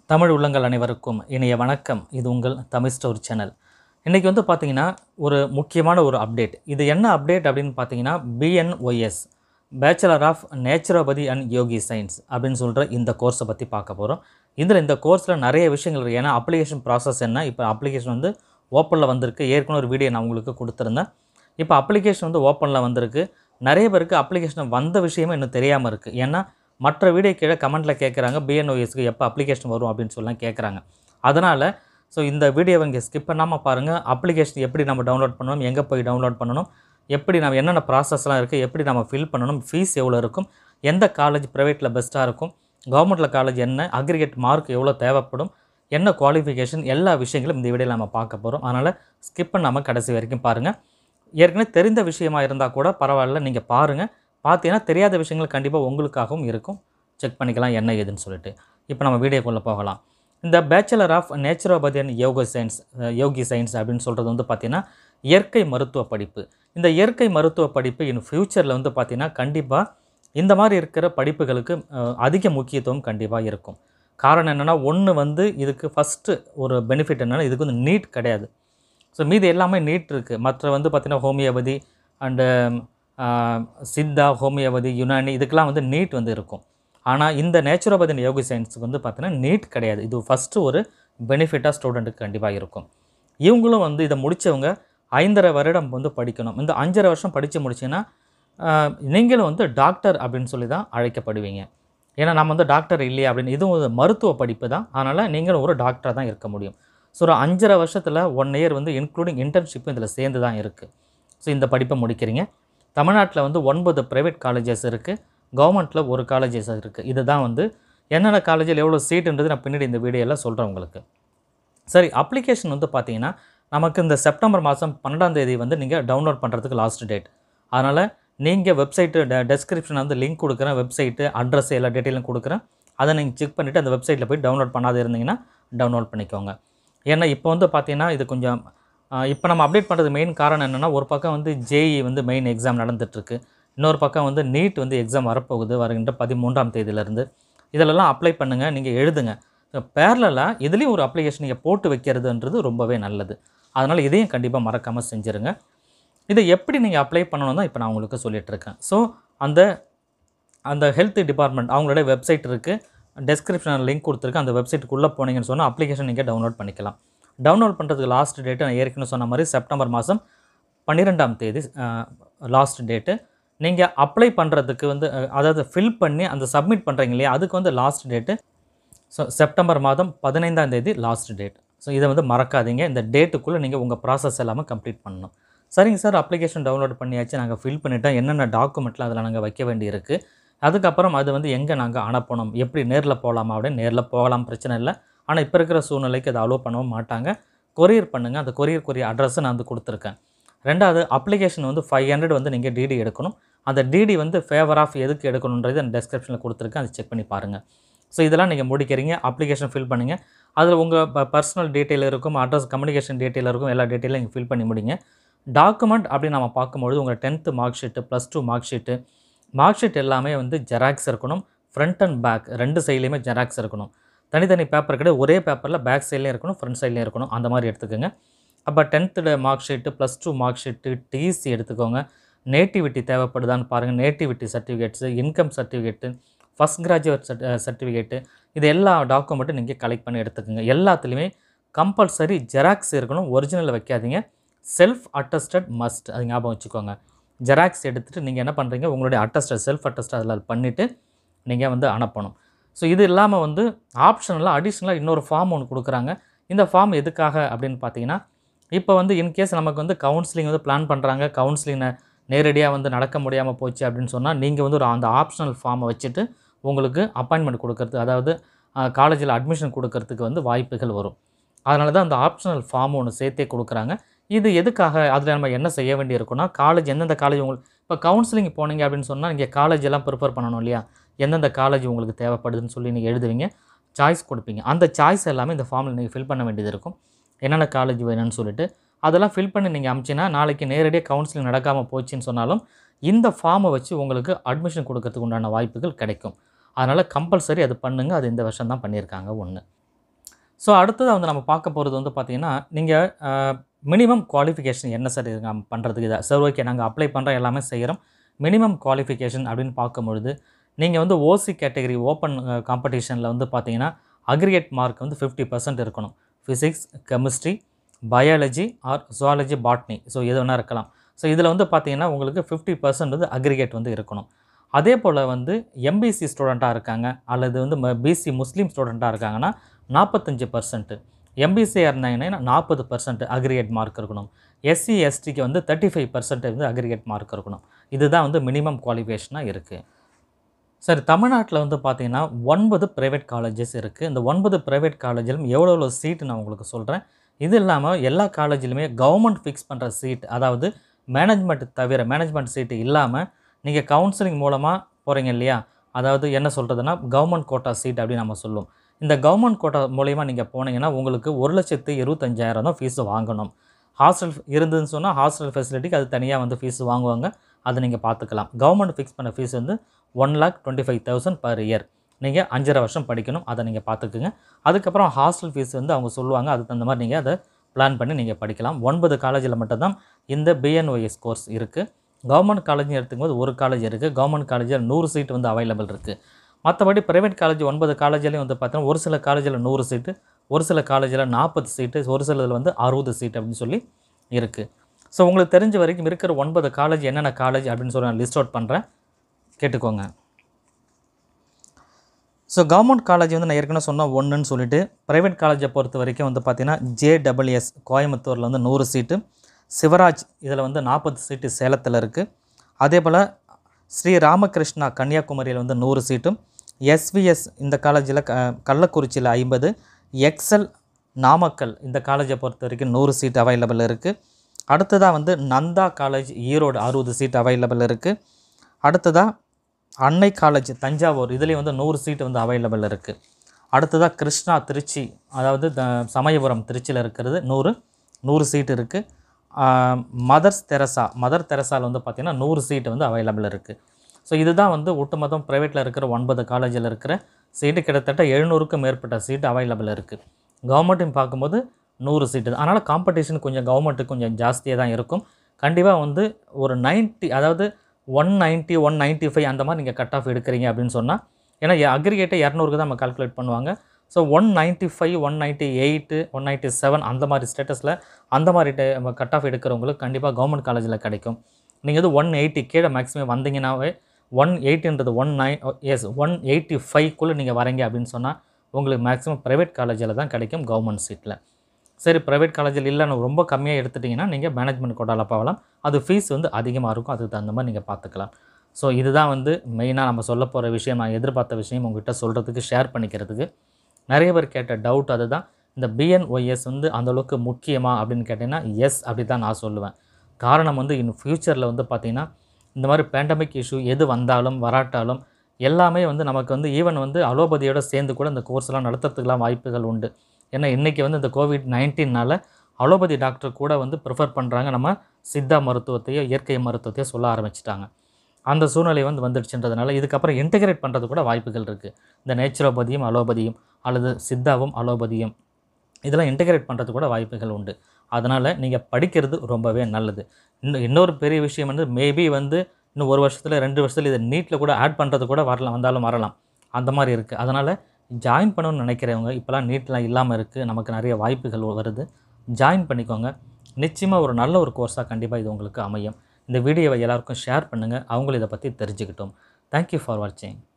தமிழ் உள்ளங்கள் அனைவருக்கும் இனிய வணக்கம் இது உங்கள் தமிழ் ஸ்டோர் சேனல் இன்றைக்கி வந்து பார்த்தீங்கன்னா ஒரு முக்கியமான ஒரு அப்டேட் இது என்ன அப்டேட் அப்படின்னு பார்த்தீங்கன்னா B N O S bachelor of naturopathy and yogi science அப்படின்னு சொல்கிற இந்த கோர்ஸை பற்றி பார்க்க போகிறோம் இதில் இந்த கோர்ஸில் நிறைய விஷயங்கள் இருக்குது ஏன்னா அப்ளிகேஷன் ப்ராசஸ் என்ன இப்போ அப்ளிகேஷன் வந்து ஓப்பனில் வந்திருக்கு ஏற்கனவே ஒரு வீடியோ நான் உங்களுக்கு கொடுத்துருந்தேன் இப்போ அப்ளிகேஷன் வந்து ஓப்பனில் வந்திருக்கு நிறைய பேருக்கு அப்ளிகேஷன் வந்த விஷயமே இன்னும் தெரியாமல் இருக்குது ஏன்னா மற்ற வீடியோ கீழே கமெண்ட்டில் கேட்குறாங்க பிஎன்ஓஎஸ்க்கு எப்போ அப்ளிகேஷன் வரும் அப்படின்னு சொல்லலாம் கேட்குறாங்க அதனால் ஸோ இந்த வீடியோவை இங்கே ஸ்கிப் பண்ணாமல் பாருங்கள் அப்ளிகேஷன் எப்படி நம்ம டவுன்லோட் பண்ணணும் எங்கே போய் டவுன்லோட் பண்ணணும் எப்படி நம்ம என்னென்ன ப்ராசஸ்லாம் இருக்குது எப்படி நம்ம ஃபில் பண்ணணும் ஃபீஸ் எவ்வளோ இருக்கும் எந்த காலேஜ் ப்ரைவேட்டில் பெஸ்ட்டாக இருக்கும் கவர்மெண்ட்டில் காலேஜ் என்ன அக்ரிகேட் மார்க் எவ்வளோ தேவைப்படும் என்ன குவாலிஃபிகேஷன் எல்லா விஷயங்களும் இந்த வீடியோவில் நம்ம பார்க்க போகிறோம் அதனால் ஸ்கிப் பண்ணாமல் கடைசி வரைக்கும் பாருங்கள் ஏற்கனவே தெரிந்த விஷயமா இருந்தால் கூட பரவாயில்ல நீங்கள் பாருங்கள் பார்த்தீங்கன்னா தெரியாத விஷயங்கள் கண்டிப்பாக உங்களுக்காகவும் இருக்கும் செக் பண்ணிக்கலாம் என்ன ஏதுன்னு சொல்லிட்டு இப்போ நம்ம வீடியோக்குள்ளே போகலாம் இந்த bachelor of naturopathy and yoga science yogi science அப்படின்னு சொல்கிறது வந்து பார்த்திங்கன்னா இயற்கை மருத்துவ படிப்பு இந்த இயற்கை மருத்துவ படிப்பு இன் ஃப்யூச்சரில் வந்து பார்த்திங்கன்னா கண்டிப்பாக இந்த மாதிரி இருக்கிற படிப்புகளுக்கு அஹ், அதிக முக்கியத்துவம் கண்டிப்பாக இருக்கும் காரணம் என்னென்னா ஒன்று வந்து இதுக்கு ஃபஸ்ட்டு ஒரு பெனிஃபிட் என்னென்னா இதுக்கு வந்து நீட் கிடையாது ஸோ மீதி எல்லாமே நீட் இருக்குது மற்ற வந்து பார்த்திங்கன்னா homoeopathy and Siddha homoeopathy Unani இதுக்கெல்லாம் வந்து நீட் வந்து இருக்கும் ஆனால் இந்த நேச்சுரோபதி and யோகி சயின்ஸுக்கு வந்து பார்த்தீங்கன்னா நீட் கிடையாது இது ஃபஸ்ட்டு ஒரு பெனிஃபிட்டாக ஸ்டூடெண்ட்டுக்கு கண்டிப்பாக இருக்கும் இவங்களும் வந்து இதை முடித்தவங்க ஐந்தரை வருடம் வந்து படிக்கணும் இந்த அஞ்சரை வருஷம் படித்து முடிச்சிங்கன்னா ஆஹ், நீங்களும் வந்து டாக்டர் அப்படின்னு சொல்லி தான் அழைக்கப்படுவீங்க ஏன்னா நம்ம வந்து டாக்டர் இல்லையா அப்படின்னு இதுவும் ஒரு மருத்துவ படிப்பு தான் அதனால் நீங்களும் ஒரு டாக்டராக தான் இருக்க முடியும் ஸோ ஒரு அஞ்சரை வருஷத்தில் ஒன் இயர் வந்து இன்க்ளூடிங் இன்டர்ன்ஷிப்பும் இதில் சேர்ந்து தான் இருக்குது ஸோ இந்த படிப்பை முடிக்கிறீங்க தமிழ்நாட்டில் வந்து ஒன்பது ப்ரைவேட் காலேஜஸ் இருக்குது கவர்மெண்ட்டில் ஒரு காலேஜஸ் இருக்குது இதுதான் வந்து என்னென்ன காலேஜில் எவ்வளோ சீட்டுன்றது நான் பின்னாடி இந்த வீடியோவில் சொல்கிறேன் உங்களுக்கு சரி அப்ளிகேஷன் வந்து பார்த்தீங்கன்னா நமக்கு இந்த செப்டம்பர் மாதம் பன்னெண்டாம் தேதி வந்து நீங்கள் டவுன்லோட் பண்ணுறதுக்கு லாஸ்ட் டேட் அதனால் நீங்கள் வெப்சைட்டு ட டெஸ்கிரிப்ஷன் வந்து லிங்க் கொடுக்குறேன் வெப்சைட்டு அட்ரஸ் எல்லா டீட்டெயிலும் கொடுக்குறேன் அதை நீங்கள் செக் பண்ணிவிட்டு அந்த வெப்சைட்டில் போய் டவுன்லோட் பண்ணாத இருந்தீங்கன்னா டவுன்லோட் பண்ணிக்கோங்க ஏன்னா இப்போ வந்து பார்த்தீங்கன்னா இது கொஞ்சம் இப்போ நம்ம அப்டேட் பண்ணுறது மெயின் காரணம் என்னென்னா ஒரு பக்கம் வந்து ஜேஇ வந்து மெயின் எக்ஸாம் நடந்துகிட்ருக்கு இன்னொரு பக்கம் வந்து நீட் வந்து எக்ஸாம் வரப்போகுது வருகின்ற பதிமூன்றாம் தேதியிலேருந்து இதிலெல்லாம் அப்ளை பண்ணுங்கள் நீங்கள் எழுதுங்க பேரலாக இதுலேயும் ஒரு அப்ளிகேஷன் நீங்கள் போட்டு வைக்கிறதுன்றது ரொம்பவே நல்லது அதனால் இதையும் கண்டிப்பாக மறக்காமல் செஞ்சுருங்க இதை எப்படி நீங்கள் அப்ளை பண்ணணும் தான் இப்போ நான் உங்களுக்கு சொல்லிட்டு இருக்கேன் ஸோ அந்த அந்த ஹெல்த் டிபார்ட்மெண்ட் அவங்களோட வெப்சைட் இருக்குது டெஸ்கிரிப்ஷனில் லிங்க் கொடுத்துருக்கு அந்த வெப்சைட்டுக்குள்ளே போனீங்கன்னு சொன்னால் அப்ளிகேஷன் நீங்கள் டவுன்லோட் பண்ணிக்கலாம் டவுன்லோட் பண்ணுறதுக்கு லாஸ்ட் டேட்டு நான் ஏற்கனவே சொன்ன மாதிரி செப்டம்பர் மாதம் பன்னிரெண்டாம் தேதி லாஸ்ட் டேட்டு நீங்கள் அப்ளை பண்ணுறதுக்கு வந்து அஹ், அதாவது ஃபில் பண்ணி அந்த சப்மிட் பண்ணுறீங்க இல்லையா அதுக்கு வந்து லாஸ்ட் டேட்டு ஸோ செப்டம்பர் மாதம் பதினைந்தாம் தேதி லாஸ்ட் டேட் ஸோ இதை வந்து மறக்காதீங்க இந்த டேட்டுக்குள்ளே நீங்கள் உங்கள் ப்ராசஸ் எல்லாமே கம்ப்ளீட் பண்ணணும் சரிங்க சார் அப்ளிகேஷன் டவுன்லோட் பண்ணியாச்சு நாங்கள் ஃபில் பண்ணிட்டோம் என்னென்ன டாக்குமெண்ட்லாம் அதில் நாங்கள் வைக்க வேண்டியிருக்கு அதுக்கப்புறம் அது வந்து எங்கே நாங்கள் அனுப்பணும் எப்படி நேரில் போகலாமா அப்படின்னு நேரில் போகலாம் பிரச்சனை இல்லை ஆனால் இப்போ இருக்கிற சூழ்நிலைக்கு அதை அலோவ் பண்ணவும் மாட்டாங்க கொரியர் பண்ணுங்கள் அந்த கொரியருக்குரிய அட்ரஸை நான் வந்து கொடுத்துருக்கேன் ரெண்டாவது அப்ளிகேஷன் வந்து ஃபைவ் ஹண்ட்ரட் வந்து நீங்கள் டிடி எடுக்கணும் அந்த டிடி வந்து ஃபேவர் ஆஃப் எதுக்கு எடுக்கணுன்றது அந்த டெஸ்கிரிப்ஷனில் கொடுத்துருக்கேன் அதை செக் பண்ணி பாருங்கள் ஸோ இதெல்லாம் நீங்கள் முடிக்கிறீங்க அப்ளிகேஷன் ஃபில் பண்ணுங்க அதில் உங்கள் பர்சனல் டீட்டெயில் இருக்கும் அட்ரஸ் கம்யூனிகேஷன் டீட்டெயில் இருக்கும் எல்லா டீட்டெயிலும் நீங்கள் ஃபில் பண்ணி முடிங்க டாக்குமெண்ட் அப்படின்னு நம்ம பார்க்கும்பொழுது உங்கள் tenth mark sheet plus two mark sheet mark sheet எல்லாமே வந்து ஜெராக்ஸ் இருக்கணும் ஃப்ரண்ட் அண்ட் பேக் ரெண்டு சைட்லேயுமே ஜெராக்ஸ் இருக்கணும் தனித்தனி பேப்பர் கிடையாது ஒரே பேப்பரில் பேக் சைட்லேயும் இருக்கணும் ஃப்ரண்ட் சைட்லேயும் இருக்கணும் அந்த மாதிரி எடுத்துக்கோங்க அப்போ tenth mark sheet plus two mark sheet TC எடுத்துக்கோங்க நேட்டிவிட்டி தேவைப்படுதான்னு பாருங்கள் nativity certificates income certificate first graduate certificate இது எல்லா டாக்குமெண்ட்டும் நீங்கள் கலெக்ட் பண்ணி எடுத்துக்கோங்க எல்லாத்துலேயுமே கம்பல்சரி ஜெராக்ஸ் இருக்கணும் ஒரிஜினல் வைக்காதீங்க செல்ஃப் அட்டஸ்டட் மஸ்ட் அது ஞாபகம் வச்சுக்கோங்க ஜெராக்ஸ் எடுத்துகிட்டு நீங்கள் என்ன பண்ணுறீங்க உங்களுடைய அட்டஸ்டட் செல்ஃப் அட்டஸ்ட் அதில் பண்ணிவிட்டு நீங்கள் வந்து அனுப்பணும் ஸோ இது இல்லாமல் வந்து ஆப்ஷனலாக அடிஷ்னலாக இன்னொரு ஃபார்ம் ஒன்று கொடுக்குறாங்க இந்த ஃபார்ம் எதுக்காக அப்படின்னு பார்த்தீங்கன்னா இப்போ வந்து இன்கேஸ் நமக்கு வந்து கவுன்சிலிங் வந்து பிளான் பண்ணுறாங்க கவுன்சிலிங்கை நேரடியாக வந்து நடக்க முடியாமல் போச்சு அப்படின்னு சொன்னால் நீங்கள் வந்து ஒரு அந்த ஆப்ஷனல் ஃபார்மை வச்சுட்டு உங்களுக்கு அப்பாயின்மெண்ட் கொடுக்கறது அதாவது காலேஜில் அட்மிஷன் கொடுக்கறதுக்கு வந்து வாய்ப்புகள் வரும் அதனால தான் அந்த ஆப்ஷனல் ஃபார்ம் ஒன்று சேர்த்தே கொடுக்குறாங்க இது எதுக்காக அதில் நம்ம என்ன செய்ய வேண்டியிருக்குன்னா காலேஜ் எந்தெந்த காலேஜ் உங்களுக்கு இப்போ கவுன்சிலிங் போனீங்க அப்படின்னு சொன்னால் நீங்கள் காலேஜ் எல்லாம் ப்ரிப்பேர் பண்ணணும் இல்லையா எந்தெந்த காலேஜ் உங்களுக்கு தேவைப்படுதுன்னு சொல்லி நீங்கள் எழுதுவீங்க சாய்ஸ் கொடுப்பீங்க அந்த சாய்ஸ் எல்லாமே இந்த ஃபார்மில் நீங்கள் ஃபில் பண்ண வேண்டியது இருக்கும் என்னென்ன காலேஜ் வேணும்னு சொல்லிட்டு அதெல்லாம் ஃபில் பண்ணி நீங்கள் அமிச்சின்னா நாளைக்கு நேரடியாக கவுன்சிலிங் நடக்காமல் போச்சுன்னு சொன்னாலும் இந்த ஃபார்மை வச்சு உங்களுக்கு அட்மிஷன் கொடுக்கறதுக்கு உண்டான வாய்ப்புகள் கிடைக்கும் அதனால் கம்பல்சரி அது பண்ணுங்கள் அது இந்த வருஷம் தான் பண்ணியிருக்காங்க ஒன்று ஸோ அடுத்ததாக வந்து நம்ம பார்க்க போகிறது வந்து பார்த்திங்கன்னா நீங்கள் மினிமம் குவாலிஃபிகேஷன் என்ன சார் இது நம்ம பண்ணுறதுக்கு இதை சார் ஓகே நாங்கள் அப்ளை பண்ணுறோம் எல்லாமே செய்கிறோம் மினிமம் குவாலிஃபிகேஷன் அப்படின்னு பார்க்கும்பொழுது நீங்கள் வந்து ஓசி கேட்டகரி ஓப்பன் காம்படிஷனில் வந்து பார்த்தீங்கன்னா அக்ரிகேட் மார்க் வந்து ஃபிஃப்டி பர்சன்ட் இருக்கணும் physics chemistry biology or zoology botany so எது வேணால் இருக்கலாம் ஸோ இதில் வந்து பார்த்தீங்கன்னா உங்களுக்கு ஃபிஃப்டி பர்சன்ட் வந்து அக்ரிகேட் வந்து இருக்கணும் அதே போல் வந்து எம்பிசி ஸ்டூடெண்ட்டாக இருக்காங்க அல்லது வந்து பிசி முஸ்லீம் ஸ்டூடெண்ட்டாக இருக்காங்கன்னா நாற்பத்தஞ்சு பர்சன்ட்டு எம்பிசியாக இருந்தாங்கன்னா நாற்பது பர்சன்ட் அக்ரிகேட் மார்க் இருக்கணும் எஸ்சி எஸ்டிக்கு வந்து தேர்ட்டி ஃபைவ் பர்சன்ட் வந்து அக்ரிகேட் மார்க் இருக்கணும் இதுதான் வந்து மினிமம் குவாலிஃபிகேஷனாக இருக்குது சரி தமிழ்நாட்டில் வந்து பார்த்தீங்கன்னா ஒன்பது ப்ரைவேட் காலேஜஸ் இருக்குது இந்த ஒன்பது ப்ரைவேட் காலேஜிலும் எவ்வளோ எவ்வளோ சீட்டு நான் உங்களுக்கு சொல்கிறேன் இது இல்லாமல் எல்லா காலேஜிலுமே கவர்மெண்ட் ஃபிக்ஸ் பண்ணுற சீட் அதாவது மேனேஜ்மெண்ட் தவிர மேனேஜ்மெண்ட் சீட்டு இல்லாமல் நீங்கள் கவுன்சிலிங் மூலமாக போகிறீங்க இல்லையா அதாவது என்ன சொல்கிறதுனா கவர்மெண்ட் கோட்டா சீட் அப்படின்னு நம்ம சொல்லுவோம் இந்த கவர்மெண்ட் கோட்டா மூலயமா நீங்கள் போனீங்கன்னா உங்களுக்கு ஒரு லட்சத்து இருபத்தஞ்சாயிரம் தான் ஃபீஸ் வாங்கணும் ஹாஸ்டல் இருந்ததுன்னு சொன்னால் ஹாஸ்டல் ஃபெசிலிட்டிக்கு அது தனியாக வந்து ஃபீஸ் வாங்குவாங்க அதை நீங்கள் பார்த்துக்கலாம் கவர்மெண்ட் ஃபிக்ஸ் பண்ண ஃபீஸ் வந்து one lakh twenty five thousand per year நீங்கள் அஞ்சரை வருஷம் படிக்கணும் அதை நீங்கள் பார்த்துக்குங்க அதுக்கப்புறம் ஹாஸ்டல் ஃபீஸ் வந்து அவங்க சொல்லுவாங்க அதுக்கு தகுந்த மாதிரி நீங்கள் அதை பிளான் பண்ணி நீங்கள் படிக்கலாம் ஒன்பது காலேஜில் மட்டும்தான் இந்த பிஎன்ஒஎஸ் கோர்ஸ் இருக்குது கவர்மெண்ட் காலேஜ்னு எடுத்துக்கும்போது ஒரு காலேஜ் இருக்குது கவர்மெண்ட் காலேஜில் நூறு சீட் வந்து அவைலபிள் இருக்குது மற்றபடி ப்ரைவேட் காலேஜ் ஒன்பது காலேஜ்லேயும் வந்து பார்த்தீங்கன்னா ஒரு சில காலேஜில் நூறு சீட்டு ஒரு சில காலேஜில் நாற்பது சீட்டு ஒரு சிலதில் வந்து அறுபது சீட் அப்படின்னு சொல்லி இருக்குது ஸோ உங்களுக்கு தெரிஞ்ச வரைக்கும் இருக்கிற ஒன்பது காலேஜ் என்னென்ன காலேஜ் அப்படின்னு சொல்லி நான் லிஸ்ட் அவுட் பண்ணுறேன் கேட்டுக்கோங்க ஸோ கவர்மெண்ட் காலேஜ் வந்து நான் ஏற்கனவே சொன்னால் ஒன்றுன்னு சொல்லிட்டு ப்ரைவேட் காலேஜை பொறுத்த வரைக்கும் வந்து பார்த்தீங்கன்னா ஜேடபிள்யூஎஸ் கோயம்புத்தூரில் வந்து நூறு சீட்டு சிவராஜ் இதில் வந்து நாற்பது சீட்டு சேலத்தில் இருக்குது அதே போல் ஸ்ரீ ராமகிருஷ்ணா கன்னியாகுமரியில் வந்து நூறு சீட்டும் எஸ்விஎஸ் இந்த காலேஜில் க கள்ளக்குறிச்சியில் ஐம்பது எக்ஸல் நாமக்கல் இந்த காலேஜை பொறுத்த வரைக்கும் நூறு சீட் அவைலபிள் இருக்குது அடுத்ததாக வந்து நந்தா காலேஜ் ஈரோடு அறுபது சீட் அவைலபிள் இருக்குது அடுத்ததாக அன்னை காலேஜ் தஞ்சாவூர் இதுலேயும் வந்து நூறு சீட் வந்து அவைலபிள் இருக்குது அடுத்ததாக கிருஷ்ணா திருச்சி அதாவது த சமயபுரம் திருச்சியில் இருக்கிறது நூறு நூறு சீட் இருக்குது மதர்ஸ் தெரசா மதர் தெரசாவில் வந்து பார்த்திங்கன்னா நூறு சீட் வந்து அவைலபிள் இருக்குது ஸோ இதுதான் வந்து ஒட்டுமொத்தம் ப்ரைவேட்டில் இருக்கிற ஒன்பது காலேஜில் இருக்கிற சீட்டு கிட்டத்தட்ட எழுநூறுக்கும் மேற்பட்ட சீட்டு அவைலபிள் இருக்குது கவர்மெண்ட்டையும் பார்க்கும்போது நூறு சீட்டு அதனால் காம்படிஷன் கொஞ்சம் கவர்மெண்ட்டுக்கு கொஞ்சம் ஜாஸ்தியாக தான் இருக்கும் கண்டிப்பாக வந்து ஒரு 90 அதாவது one ninety one ninety five அந்த மாதிரி நீங்கள் கட் ஆஃப் எடுக்கிறீங்க அப்படின்னு சொன்னால் ஏன்னா அக்ரிகேட்டை இரநூறுக்கு தான் நம்ம கால்குலேட் பண்ணுவாங்க so one ninety five one ninety eight one ninety seven அந்த மாதிரி ஸ்டேட்டஸில் அந்த மாதிரி கட் ஆஃப் எடுக்கிறவங்களுக்கு கண்டிப்பாக கவர்மெண்ட் காலேஜில் கிடைக்கும் நீங்கள் வந்து ஒன் எயிட்டி கீழே மேக்ஸிமம் வந்தீங்கன்னாவே ஒன் எயிட்டின்றது one nine S one eighty ஃபைவ்க்குள்ளே நீங்கள் வரீங்க அப்படின்னு சொன்னால் உங்களுக்கு மேக்ஸிமம் ப்ரைவேட் காலேஜில் தான் கிடைக்கும் கவர்மெண்ட் சீட்டில் சரி ப்ரைவேட் காலேஜில் இல்லைன்னு ரொம்ப கம்மியாக எடுத்துட்டிங்கன்னா நீங்கள் மேனேஜ்மெண்ட் கோட்டாவில் போகலாம் அது ஃபீஸ் வந்து அதிகமாக இருக்கும் அதுக்கு தகுந்த மாதிரி நீங்கள் பார்த்துக்கலாம் ஸோ இதுதான் வந்து மெயினாக நம்ம சொல்ல போகிற விஷயம் நான் எதிர்பார்த்த விஷயம் உங்ககிட்ட சொல்கிறதுக்கு ஷேர் பண்ணிக்கிறதுக்கு நிறைய பேர் கேட்ட டவுட் அதுதான் இந்த பிஎன்ஒய்எஸ் வந்து அந்தளவுக்கு முக்கியமா அப்படின்னு கேட்டிங்கன்னா எஸ் அப்படி தான் நான் சொல்லுவேன் காரணம் வந்து இன் ஃப்யூச்சரில் வந்து பார்த்திங்கன்னா இந்த மாதிரி பேண்டமிக் இஷ்யூ எது வந்தாலும் வராட்டாலும் எல்லாமே வந்து நமக்கு வந்து ஈவன் வந்து அலோபதியோட சேர்ந்து கூட இந்த கோர்ஸ்லாம் நடத்துறதுக்கெலாம் வாய்ப்புகள் உண்டு ஏன்னா இன்றைக்கி வந்து இந்த கோவிட் நைன்டீனால் அலோபதி டாக்டர் கூட வந்து ப்ரிஃபர் பண்ணுறாங்க நம்ம சித்தா மருத்துவத்தையோ இயற்கை மருத்துவத்தையோ சொல்ல ஆரம்பிச்சிட்டாங்க அந்த சூழ்நிலை வந்து வந்துடுச்சுன்றதுனால இதுக்கப்புறம் இன்டகிரேட் பண்ணுறது கூட வாய்ப்புகள் இருக்குது இந்த நேச்சுரோபதியும் அலோபதியும் அல்லது சித்தாவும் அலோபதியும் இதெல்லாம் இன்டகிரேட் பண்ணுறது கூட வாய்ப்புகள் உண்டு அதனால் நீங்கள் படிக்கிறது ரொம்பவே நல்லது இன்னும் இன்னொரு பெரிய விஷயம் வந்து மேபி வந்து இன்னும் ஒரு வருஷத்தில் ரெண்டு வருஷத்தில் இதை நீட்டில் கூட ஆட் பண்ணுறது கூட வரலாம் வந்தாலும் வரலாம் அந்த மாதிரி இருக்குது அதனால் ஜாயின் பண்ணணும்னு நினைக்கிறவங்க இப்போலாம் நீட்லாம் இல்லாமல் இருக்குது நமக்கு நிறைய வாய்ப்புகள் வருது ஜாயின் பண்ணிக்கோங்க நிச்சயமாக ஒரு நல்ல ஒரு கோர்ஸாக கண்டிப்பாக இது உங்களுக்கு அமையும் இந்த வீடியோவை எல்லாருக்கும் ஷேர் பண்ணுங்கள் அவங்களும் இதை பற்றி தெரிஞ்சுக்கிட்டோம் தேங்க்யூ ஃபார் வாட்சிங்